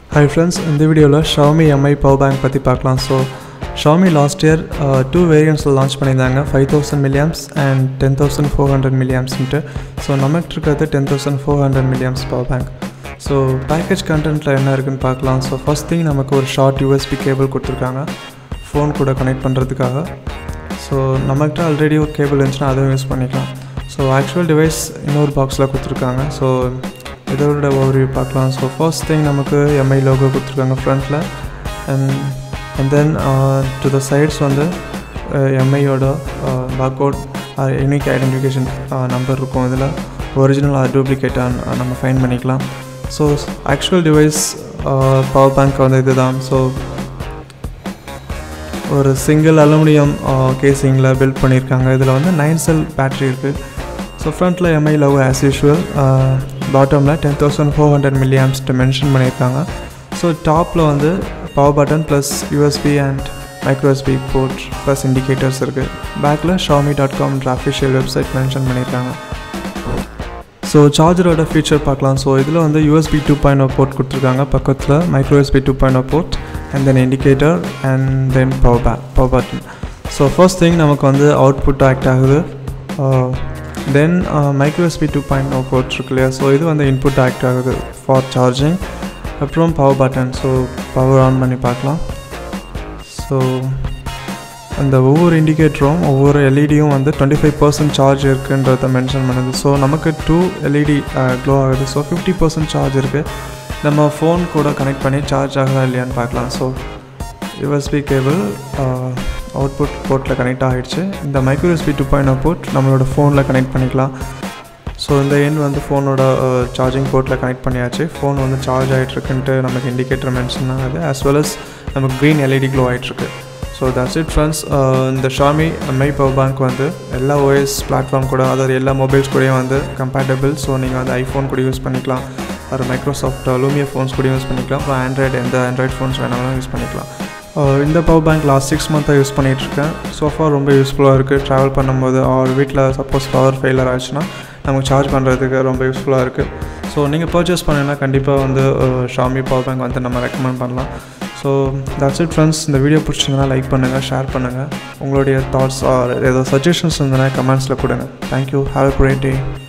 hi friends இந்த வீடியோவில் Xiaomi MI power bank பற்றி பார்க்கலாம் so Xiaomi last year two வேரியன்ஸில் லான்ச் பண்ணியிருந்தாங்க five thousand milliamps and ten thousand four hundred மில்லியம்ஸ்ன்ட்டு ஸோ நமக்கு இருக்கிறது ten thousand four hundred milliamps power bank so package கண்டென்ட்டில் என்ன இருக்குன்னு பார்க்கலாம் ஸோ ஃபஸ்ட் திங் நமக்கு ஒரு ஷார்ட் யூஎஸ்பி கேபிள் கொடுத்துருக்காங்க ஃபோன் கூட கனெக்ட் பண்ணுறதுக்காக ஸோ நம்மக்கிட்ட ஆல்ரெடி ஒரு கேபிள் இருந்துச்சுன்னா அதுவும் யூஸ் பண்ணிக்கலாம் ஸோ ஆக்சுவல் டிவைஸ் இன்னொரு பாக்ஸில் கொடுத்துருக்காங்க ஸோ இதோட ஓவர்வியூ பார்க்கலாம் ஸோ ஃபர்ஸ்ட் திங் நமக்கு எம்ஐ லோகோ கொடுத்துருக்காங்க ஃப்ரண்ட்டில் and and then to the sides வந்து எம்ஐயோட பார்கோட் யூனிக் ஐடென்டிஃபிகேஷன் நம்பர் இருக்கும் இதில் ஒரிஜினல் ஆர் டூப்ளிகேட்டாக நம்ம ஃபைன் பண்ணிக்கலாம் so actual device power bank வந்து இதுதான் ஸோ ஒரு சிங்கிள் அலுமினியம் கேசிங்கில் பில்ட் பண்ணியிருக்காங்க இதில் வந்து நைன் செல் பேட்ரி இருக்குது ஸோ ஃப்ரண்ட்டில் எம்ஐ லவ் ஆஸ் யூஷுவல் பாட்டமில் டென் தௌசண்ட் ஃபோர் ஹண்ட்ரட் மில்லியம்ஸ்ட்டு மென்ஷன் பண்ணியிருக்காங்க ஸோ டாப்பில் வந்து power button plus USB and micro USB port plus indicators இருக்குது பேக்கில் ஷாமி டாட் காம்ன்ற அஃபிஷியல் வெப்சைட் மென்ஷன் பண்ணியிருக்காங்க ஸோ சார்ஜரோட ஃபீச்சர் பார்க்கலாம் ஸோ இதில் வந்து USB two point O port கொடுத்துருக்காங்க பக்கத்தில் micro USB two point O port and then indicator and then power pay power button so first thing நமக்கு வந்து அவுட்புட் ஆக்ட் ஆகுது then micro USB two point O port இருக்கு இல்லையா so இது வந்து input act ஆகுது ஃபார் சார்ஜிங் அப்புறம் power button so power on பண்ணி பார்க்கலாம் ஸோ அந்த ஒவ்வொரு இண்டிகேட்டரும் ஒவ்வொரு எல்இடியும் வந்து டுவெண்ட்டி ஃபைவ் பர்சன்ட் சார்ஜ் இருக்குன்றத மென்ஷன் பண்ணுது ஸோ நமக்கு டூ எல்இடி க்ளோ ஆகுது ஸோ ஃபிஃப்டி பர்சன்ட் சார்ஜ் இருக்குது நம்ம ஃபோன் கூட கனெக்ட் பண்ணி சார்ஜ் ஆகுதா இல்லையான்னு பார்க்கலாம் ஸோ யூஎஸ்பி கேபிள் அவுட்புட் போர்ட்டில் கனெக்ட் ஆகிடுச்சு இந்த micro USB two point port நம்மளோட ஃபோனில் கனெக்ட் பண்ணிக்கலாம் ஸோ இந்த எண் வந்து ஃபோனோட சார்ஜிங் போர்ட்டில் கனெக்ட் பண்ணியாச்சு ஃபோன் வந்து சார்ஜ் ஆகிட்டுருக்குன்ட்டு நமக்கு இண்டிகேட்டர் மென்ஷன் ஆகுது ஆஸ் வெல் அஸ் நமக்கு க்ரீன் எல்இடி க்ளோ ஆகிட்டுருக்கு ஸோ தட்ஸ் இட் ஃப்ரெண்ட்ஸ் இந்த ஷாமி எம்ஐ பவர் பேங்க் வந்து எல்லா ஓஎஸ் பிளாட்ஃபார்ம் கூட அதாவது எல்லா மொபைல்ஸ் கூடயும் வந்து கம்பேட்டபிள் ஸோ நீங்கள் வந்து ஐஃபோன் கூட யூஸ் பண்ணிக்கலாம் ஒரு மைக்ரோசாஃப்ட் லூமியா ஃபோன்ஸ் கூட யூஸ் பண்ணிக்கலாம் அப்புறம் ஆண்ட்ராய்டு எந்த ஆண்ட்ராய்ட் ஃபோன்ஸ் வேணாலும் யூஸ் பண்ணிக்கலாம் இந்த பவர் பேங்க் லாஸ்ட் சிக்ஸ் மந்த்தாக யூஸ் பண்ணிகிட்ருக்கேன் சோஃபா ரொம்ப யூஸ்ஃபுல்லாக இருக்குது ட்ராவல் பண்ணும்போது அவர் வீட்டில் சப்போஸ் பவர் ஃபெயிலர் ஆச்சுன்னா நமக்கு சார்ஜ் பண்ணுறதுக்கு ரொம்ப யூஸ்ஃபுல்லாக இருக்குது ஸோ நீங்கள் பர்ச்சேஸ் பண்ணிங்கன்னா கண்டிப்பாக வந்து ஷாமி பவர் பேங்க் வந்து நம்ம ரெக்கமெண்ட் பண்ணலாம் ஸோ தட்ஸ் இட் ஃப்ரெண்ட்ஸ் இந்த வீடியோ பிடிச்சிங்கன்னா லைக் பண்ணுங்கள் ஷேர் பண்ணுங்கள் உங்களுடைய தாட்ஸ் ஆர் ஏதோ சஜஷன்ஸ் இருந்ததுன்னா கமெண்ட்ஸில் கொடுங்க thank you have a great day